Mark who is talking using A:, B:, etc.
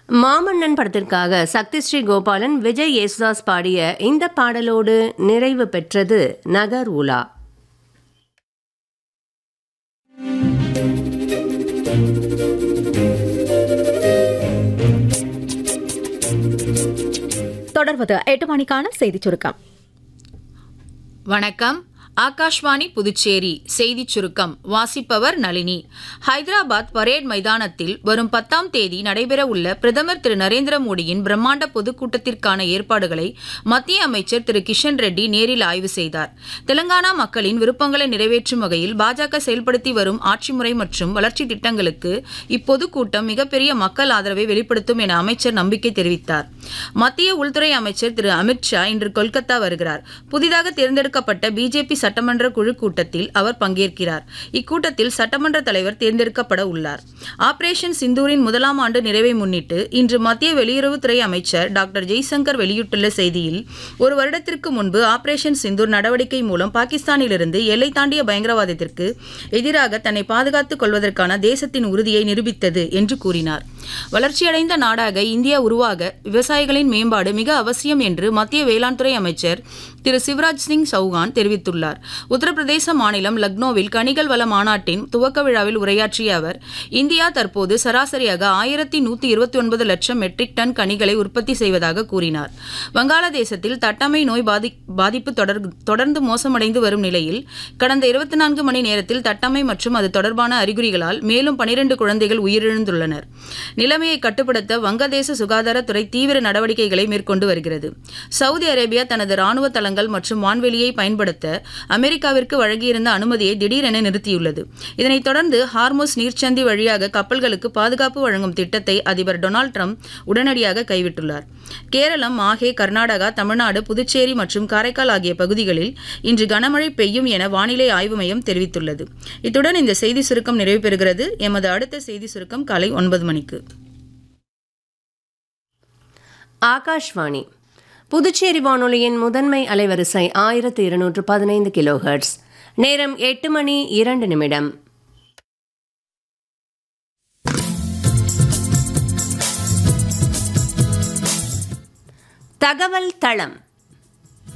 A: மாமன்னன் படத்திற்காக சக்தி ஸ்ரீ கோபாலன் விஜய் யேசுதாஸ் பாடிய இந்த பாடலோடு நிறைவு பெற்றது நகர் உலா
B: தொடர்வது எட்டு மணிக்கான செய்திச் சுருக்கம்
C: வணக்கம் ஆகாஷ்வாணி புதுச்சேரி செய்திச் சுருக்கம் வாசிப்பவர் நளினி ஹைதராபாத் பரேட் மைதானத்தில் வரும் பத்தாம் தேதி நடைபெறவுள்ள பிரதமர் திரு நரேந்திர மோடியின் பிரம்மாண்ட பொதுக்கூட்டத்திற்கான ஏற்பாடுகளை மத்திய அமைச்சர் திரு கிஷன் ரெட்டி நேரில் ஆய்வு செய்தார் தெலங்கானா மக்களின் விருப்பங்களை நிறைவேற்றும் வகையில் பாஜக செயல்படுத்தி வரும் ஆட்சி முறை மற்றும் வளர்ச்சி திட்டங்களுக்கு இப்பொதுக்கூட்டம் மிகப்பெரிய மக்கள் ஆதரவை வெளிப்படுத்தும் என அமைச்சர் நம்பிக்கை தெரிவித்தார் மத்திய உள்துறை அமைச்சர் திரு அமித்ஷா இன்று கொல்கத்தா வருகிறார் புதிதாக தேர்ந்தெடுக்கப்பட்ட பிஜேபி சட்டமன்ற குழு கூட்டத்தில் அவர் பங்கேற்கிறார் இக்கூட்டத்தில் சட்டமன்ற தலைவர் தேர்ந்தெடுக்கப்பட உள்ளார் ஆபரேஷன் சிந்தூரின் முதலாம் ஆண்டு நிறைவை முன்னிட்டு இன்று மத்திய வெளியுறவுத்துறை அமைச்சர் டாக்டர் ஜெய்சங்கர் வெளியிட்டுள்ள செய்தியில் ஒரு வருடத்திற்கு முன்பு ஆபரேஷன் சிந்தூர் நடவடிக்கை மூலம் பாகிஸ்தானிலிருந்து எல்லை தாண்டிய பயங்கரவாதத்திற்கு எதிராக தன்னை பாதுகாத்துக் கொள்வதற்கான தேசத்தின் உறுதியை நிரூபித்தது என்று கூறினார் வளர்ச்சியடைந்த நாடாக இந்தியா உருவாக விவசாயிகளின் மேம்பாடு மிக அவசியம் என்று மத்திய வேளாண் துறை அமைச்சர் திரு சிவராஜ் சிங் சௌகான் தெரிவித்துள்ளார் உத்தரப்பிரதேச மாநிலம் லக்னோவில் கனிகள் வள மாநாட்டின் துவக்க விழாவில் உரையாற்றிய அவர் இந்தியா தற்போது சராசரியாக ஆயிரத்தி நூற்றி இருபத்தி ஒன்பது லட்சம் மெட்ரிக் டன் கனிகளை உற்பத்தி செய்வதாக கூறினார் வங்காளதேசத்தில் தட்டமை நோய் பாதி பாதிப்பு தொடர் தொடர்ந்து மோசமடைந்து வரும் நிலையில் கடந்த இருபத்தி நான்கு மணி நேரத்தில் தட்டமை மற்றும் அது தொடர்பான அறிகுறிகளால் மேலும் பனிரெண்டு குழந்தைகள் உயிரிழந்துள்ளனர் நிலைமையை கட்டுப்படுத்த வங்கதேச சுகாதாரத்துறை தீவிர நடவடிக்கைகளை மேற்கொண்டு வருகிறது சவுதி அரேபியா தனது ராணுவ தளங்கள் மற்றும் வான்வெளியை பயன்படுத்த அமெரிக்காவிற்கு வழங்கியிருந்த அனுமதியை திடீரென நிறுத்தியுள்ளது இதனைத் தொடர்ந்து ஹார்மோஸ் நீர்ச்சந்தி வழியாக கப்பல்களுக்கு பாதுகாப்பு வழங்கும் திட்டத்தை அதிபர் டொனால்டு ட்ரம்ப் உடனடியாக கைவிட்டுள்ளார் கேரளம் மாஹே கர்நாடகா தமிழ்நாடு புதுச்சேரி மற்றும் காரைக்கால் ஆகிய பகுதிகளில் இன்று கனமழை பெய்யும் என வானிலை ஆய்வு மையம் தெரிவித்துள்ளது இத்துடன் இந்த செய்தி சுருக்கம் நிறைவு பெறுகிறது எமது அடுத்த செய்தி சுருக்கம் காலை ஒன்பது மணிக்கு
A: ஆகாஷ்வாணி புதுச்சேரி வானொலியின் முதன்மை அலைவரிசை ஆயிரத்து இருநூற்று பதினைந்து கிலோஹெர்ட்ஸ் நேரம் எட்டு மணி இரண்டு நிமிடம் தகவல் தளம்